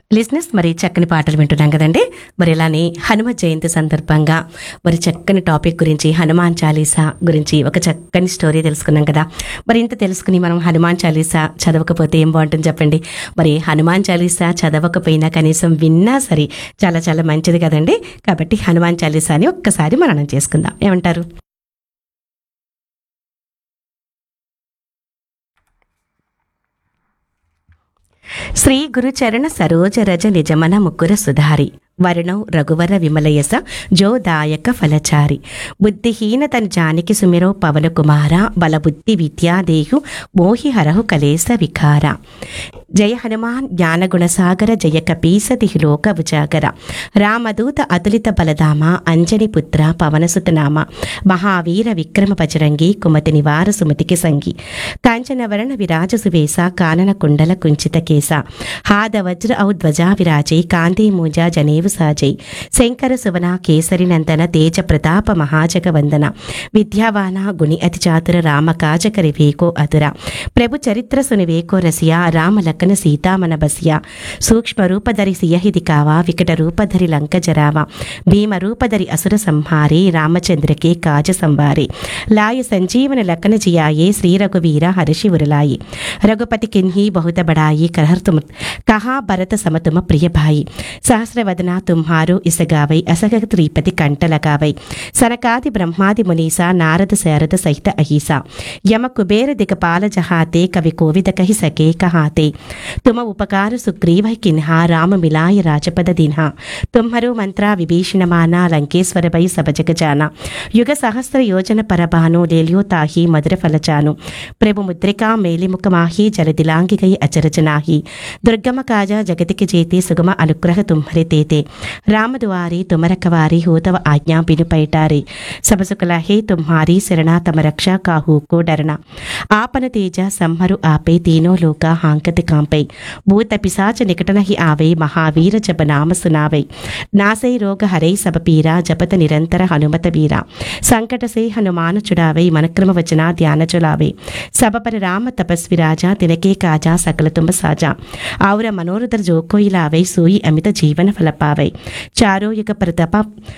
లిజినెస్ మరి చక్కని పాటలు వింటున్నాం కదండి మరి ఇలానే హనుమ జయంతి సందర్భంగా మరి చక్కని టాపిక్ గురించి హనుమాన్ చాలీసా గురించి ఒక చక్కని స్టోరీ తెలుసుకున్నాం కదా మరి ఇంత తెలుసుకుని మనం హనుమాన్ చాలీసా చదవకపోతే ఏం బాగుంటుంది చెప్పండి మరి హనుమాన్ చాలీసా చదవకపోయినా కనీసం విన్నా సరే చాలా చాలా మంచిది కదండి కాబట్టి హనుమాన్ చాలీసాని ఒక్కసారి మననం చేసుకుందాం ఏమంటారు శ్రీ గురుచరణ సరోజ రజ నిజమన ముకుర సుధారి వరుణౌ రఘువర విమలయస జోదాయక ఫలచారి బుద్ధిహీన తన జానికి సుమిరో పవన కుమార బలబుద్ధి విద్యాదేహు మోహి హరహు కలేస వికార జయ హనుమాన్ జ్ఞానగుణసాగర జయ కపీసతి లోక ఉజాగర రామదూత అతులిత బలధామ అంజని పుత్ర పవనసుతనామ మహావీర విక్రమ బజరంగి కుమతి నివార సుమతికి సంగి కాంచనవరణ విరాజ సువేశ కానన కుండల కుంచిత కేశ హాద వజ్ర ఔ ధ్వజా విరాజై కాంతి మూజ జనేవు సాజై శంకర సువన కేసరి నందన తేజ ప్రతాప మహాజగ వందన విద్యావాన గుణి అతి చాతుర రామ కాజకరి వేకో అతుర ప్రభు చరిత్ర సుని వేకో రసియా రామ లక్కన సీతామన బసియా సూక్ష్మ రూపధరి సియహిది కావా వికట రూపధరి లంక జరావా భీమ రూపధరి అసుర సంహారే రామచంద్రకే కాజ సంవారే లాయ సంజీవన లక్కన జియాయే శ్రీ రఘువీర హర్షి ఉరలాయి రఘుపతి కిన్హి బహుత బడాయి కహర్ తుమ కహా భరత సమతుమ ప్రియభాయి సహస్రవదన తుంహారు ఇసగావై అసగ త్రిపతి కంటలగావై సనకాది బ్రహ్మాది మునీస నారద శారద సహిత అహీస యమ కుబేర దిగపాల జహాతే కవి కోవిద కహి సకే కహాతే తుమ ఉపకార సుగ్రీవ కిన్హా రామ మిలాయ రాజపద దిన్హ తుమ్హరు మంత్ర విభీషణమాన లంకేశ్వర బై సభజగ జాన యుగ సహస్ర యోజన పరబాను లేల్యో తాహి మధుర ఫలచాను ప్రభు ముద్రికా మేలిముఖమాహి జలదిలాంగిగై అచరచనాహి దుర్గమ కాజా జగతికి జేతి సుగమ అనుగ్రహ తుంహరి తేతే రామదువారి తుమరకవారి హోతవ ఆజ్ఞా బినుపైటారి సబసుకల హే తుమ్హారి శరణ తమ రక్ష కాహు కో డరణ ఆపన తేజ సంహరు ఆపే తీనో లోక హాంకతి కాంపై భూత పిశాచ నికటన హి ఆవై మహావీర జప నామ సునావై నాసై రోగ హరై సబపీర జపత నిరంతర హనుమత వీర సంకట సే హనుమాన చుడావై మనక్రమ వచన ధ్యాన చులావై సబపర రామ తపస్వి రాజా తినకే కాజా సకల తుంబ సాజా ఆవుర మనోరథ జోకోయిలావై సోయి అమిత జీవన ఫలపావై చారో యుగ ప్రతాప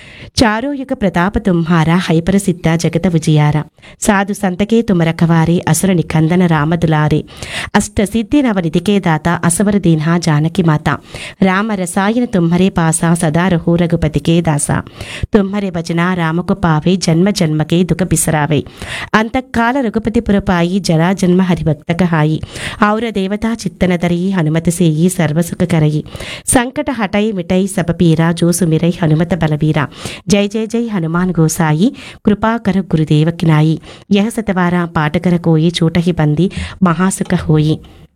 చారో యుగ ప్రతాప తుంహార హైపర సిద్ధ జగత విజయార సాధు సంతకే తుమరకవారే అసుర నికందన రామదులారే అష్ట సిద్ధి నవ నిధికే దాత అసవర దీన్హా జానకి మాత రామ రసాయన తుమ్మరే పాస సదా రహు రఘుపతికే దాస తుమ్మరే భజన రామకు పావే జన్మ జన్మకే దుఃఖ పిసరావై అంతఃకాల రఘుపతి పురపాయి జరా జన్మ హరిభక్తక హాయి ఔర దేవతా చిత్తనదరి హనుమతి సేయి సర్వసుఖ కరయి సంకట హటై మిటై సపపీరా జోసు మిరై హనుమత బలవీర జై జై జై హనుమాన్ గోసాయి కృపాకర గురుదేవకినాయి యహ సతవార పాటకర కోయి చూటహి బంది మహాసుఖ హోయి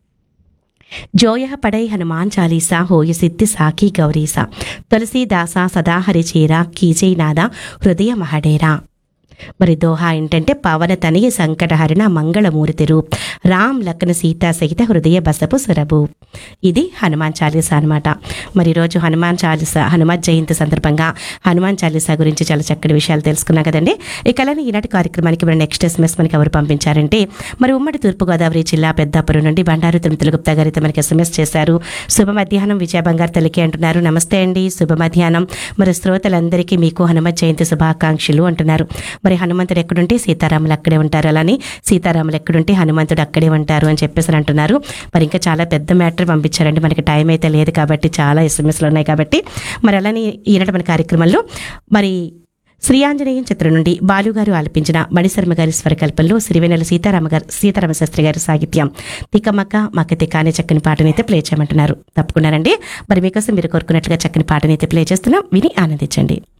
జోయ పడై హనుమాన్ చాలీసా హోయ సిద్ధి సాకి గౌరీసా తులసీదాస సదాహరి చీర కీజై నాద హృదయ మహడేరా మరి దోహా ఏంటంటే పవన తనయ సంకటహరణ మంగళమూర్తి రూప్ రామ్ లక్న సీత సహిత హృదయ బసపు సురభు ఇది హనుమాన్ చాలీసా అనమాట మరి ఈరోజు హనుమాన్ చాలీసా హనుమాన్ జయంతి సందర్భంగా హనుమాన్ చాలీసా గురించి చాలా చక్కటి విషయాలు తెలుసుకున్నాం కదండి ఇక అలానే ఈనాటి కార్యక్రమానికి మరి నెక్స్ట్ ఎస్ఎంఎస్ మనకి ఎవరు పంపించారంటే మరి ఉమ్మడి తూర్పుగోదావరి జిల్లా పెద్దాపురం నుండి బండారు తిరుమతుల గుప్తా గారితో మనకి ఎస్ఎంఎస్ చేశారు శుభ మధ్యాహ్నం విజయ బంగారు తల్లికి అంటున్నారు నమస్తే అండి శుభ మధ్యాహ్నం మరి శ్రోతలందరికీ మీకు హనుమత్ జయంతి శుభాకాంక్షలు అంటున్నారు మరి హనుమంతుడు ఎక్కడుంటే సీతారాములు అక్కడే ఉంటారు అలానే సీతారాములు ఎక్కడుంటే హనుమంతుడు అక్కడే ఉంటారు అని చెప్పేసి అని అంటున్నారు మరి ఇంకా చాలా పెద్ద మ్యాటర్ పంపించారండి మనకి టైం అయితే లేదు కాబట్టి చాలా ఎస్ఎంఎస్లు ఉన్నాయి కాబట్టి మరి అలానే ఈనాటి మన కార్యక్రమంలో మరి శ్రీ ఆంజనేయం చిత్రం నుండి బాలుగారు ఆలపించిన మణిశర్మ గారి స్వరకల్పంలో సిరివెన్నెల సీతారామ గారు సీతారామ శాస్త్రి గారి సాహిత్యం తికమక్క మక్క తికానే చక్కని పాటనైతే ప్లే చేయమంటున్నారు తప్పకుండానండి మరి మీకోసం మీరు కోరుకున్నట్లుగా చక్కని పాటనైతే ప్లే చేస్తున్నాం విని ఆనందించండి